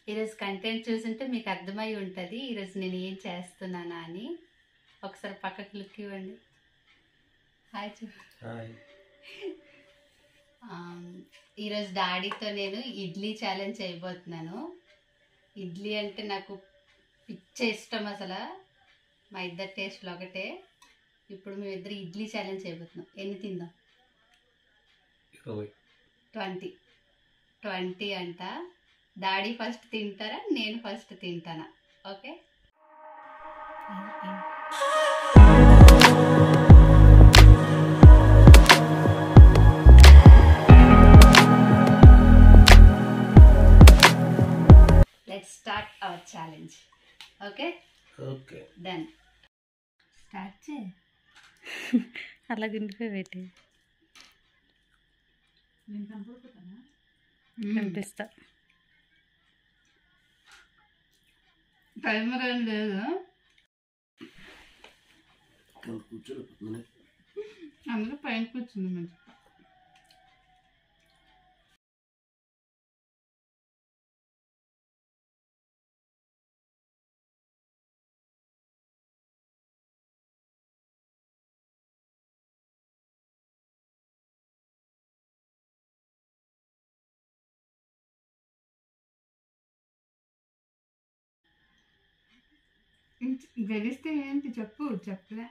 ఈరోజు కంటెంట్ చూసుంటే మీకు అర్థమై ఉంటుంది ఈరోజు నేను ఏం చేస్తున్నానా అని ఒకసారి పక్కకి లుక్ ఇవ్వండి హాయ్ చూ హాయ్ ఆమ్, ఈరోజు డాడీతో నేను ఇడ్లీ ఛాలెంజ్ చేయబోతున్నాను ఇడ్లీ అంటే నాకు పిచ్చ ఇష్టం అసలు మా ఇద్దరు టేస్ట్లు ఒకటే ఇప్పుడు మేమిద్దరు ఇడ్లీ ఛాలెంజ్ చేయబోతున్నాం ఎన్ని తిందాం ఇరవై ట్వంటీ ట్వంటీ అంట డాడీ ఫస్ట్ తింటారా నేను ఫస్ట్ తింటానా okay let start our challenge okay okay done start చే అలా గుండిపోయి పెట్టి కనిపిస్తా టైమర్ ఏం లేదు కూర్చోలేకపోతున్నానే అందులో పైన కూర్చుంది మంచి గెలిస్తే ఏంటి చెప్పు చెప్పలే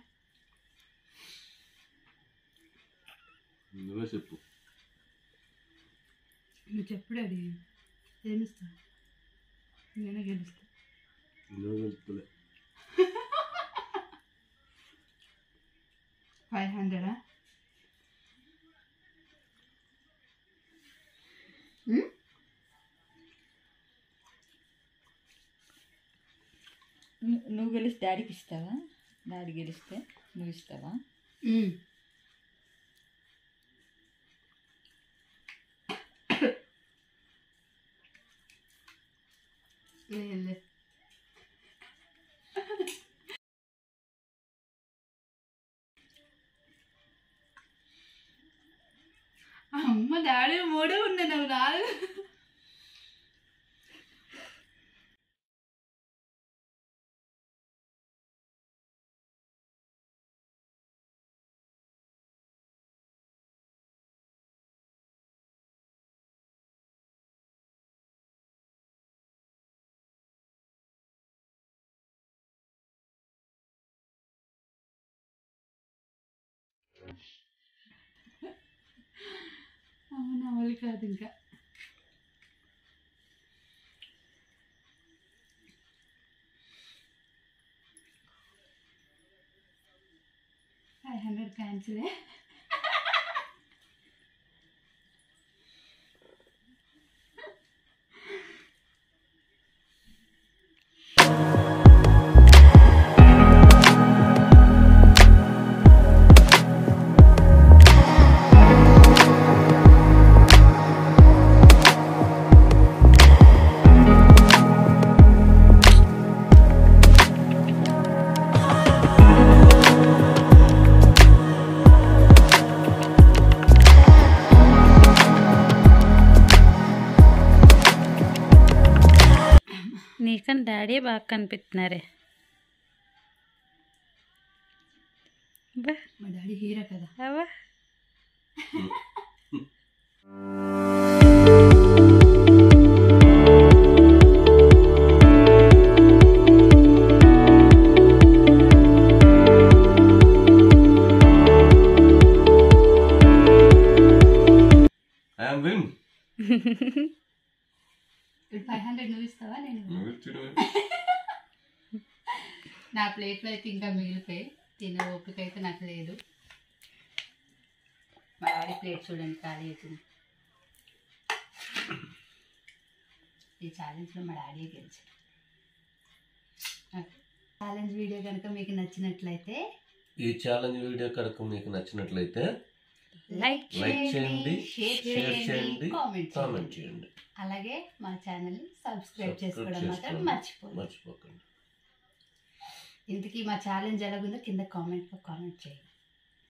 నువ్వే చెప్పు నువ్వు చెప్పు డాడీ ఏమిస్తా నేనే గెలుస్తా నువ్వు వెళ్తులే ఫైవ్ హండ్రెడా ను- నువ్వు గెలిస్తే డాడీకి ఇస్తావా డాడీ గెలిస్తే నువ్వు ఇస్తావా లేదు అమ్మ డాడీ మూడే ఉన్నాయి నాకు నాలుగు అవును అమలు కాదు ఇంకా ఫైవ్ హండ్రెడ్ క్యాన్సిలే నీకని డాడీ బాగా కనిపిస్తున్నారే బా మా డాడీ హీరో కదా అవ్వా ఐఎమ్ విన్ ఇప్పుడు ఫైవ్ హండ్రెడ్ నువ్వు ఇస్తావా నేను ఇవ్వనా? నువ్వు తిను నా ప్లేట్లో అయితే ఇంకా మిగిలిపోయి తినే ఓపిక అయితే నాకు లేదు మా డాడీ ప్లేట్ చూడండి ఖాళీ అవుతుంది ఈ ఛాలెంజ్లో మా డాడీ గెలిచారు ఛాలెంజ్ వీడియో కనుక మీకు నచ్చినట్లయితే ఈ ఛాలెంజ్ వీడియో కనుక మీకు నచ్చినట్లయితే లైక్ లైక్ చేయండి చేయండి షేర్ షేర్ చేయండి చేయండి కామెంట్ కామెంట్ చేయండి చేయండి అలాగే మా ఛానల్ని సబ్స్క్రైబ్ Subscribe చేసుకోవడం మాత్రం చేసుకోండి. మర్చిపోండి మర్చిపోకండి ఇంతకీ మా ఛాలెంజ్ ఎలాగుందో కింద కామెంట్లో కామెంట్ చేయండి